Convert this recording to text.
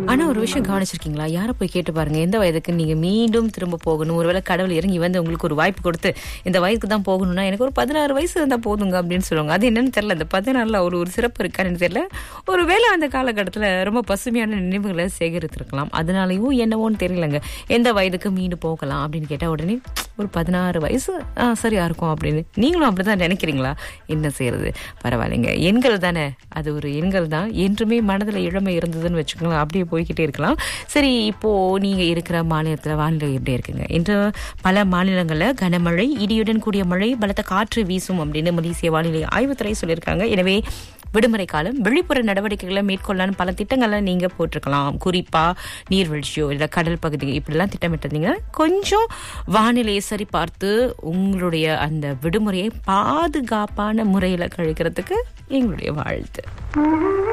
ஆனா ஒரு விஷயம் கவனிச்சிருக்கீங்களா யாரை போய் கேட்டு பாருங்க எந்த வயதுக்கு நீங்க மீண்டும் திரும்ப போகணும் ஒருவேளை கடவுள் இறங்கி வந்து உங்களுக்கு ஒரு வாய்ப்பு கொடுத்து இந்த வயதுக்கு தான் போகணும்னா எனக்கு ஒரு பதினாறு வயசு இருந்தா போதுங்க அப்படின்னு சொல்லுவாங்க அது என்னன்னு தெரியல இந்த பதினாறுல ஒரு ஒரு சிறப்பு இருக்கான்னு தெரியல ஒருவேளை அந்த காலகட்டத்துல ரொம்ப பசுமையான நினைவுகளை சேகரித்திருக்கலாம் அதனாலயும் என்னவோன்னு தெரியலங்க எந்த வயதுக்கு மீண்டும் போகலாம் அப்படின்னு கேட்டா உடனே ஒரு பதினாறு வயசு ஆ, சரியா இருக்கும் அப்படின்னு நீங்களும் அப்படிதான் நினைக்கிறீங்களா என்ன செய்யறது பரவாயில்லைங்க எண்கள் தானே அது ஒரு எண்கள் தான் என்றுமே மனதுல இளமை இருந்ததுன்னு வச்சுக்கோங்களேன் அப்படியே போய்கிட்டே இருக்கலாம் சரி இப்போ நீங்க இருக்கிற மாநிலத்துல வானிலை எப்படி இருக்குங்க இன்று பல மாநிலங்கள்ல கனமழை இடியுடன் கூடிய மழை பலத்த காற்று வீசும் அப்படின்னு மலேசிய வானிலை ஆய்வுத்துறை சொல்லியிருக்காங்க எனவே விடுமுறை காலம் வெளிப்புற நடவடிக்கைகளை மேற்கொள்ளலாம்னு பல திட்டங்களை நீங்க போட்டிருக்கலாம் குறிப்பா நீர்வீழ்ச்சியோ இல்ல கடல் பகுதி இப்படிலாம் திட்டமிட்டிருந்தீங்க கொஞ்சம் வானிலையை சரி பார்த்து உங்களுடைய அந்த விடுமுறையை பாதுகாப்பான முறையில கழிக்கிறதுக்கு எங்களுடைய வாழ்த்து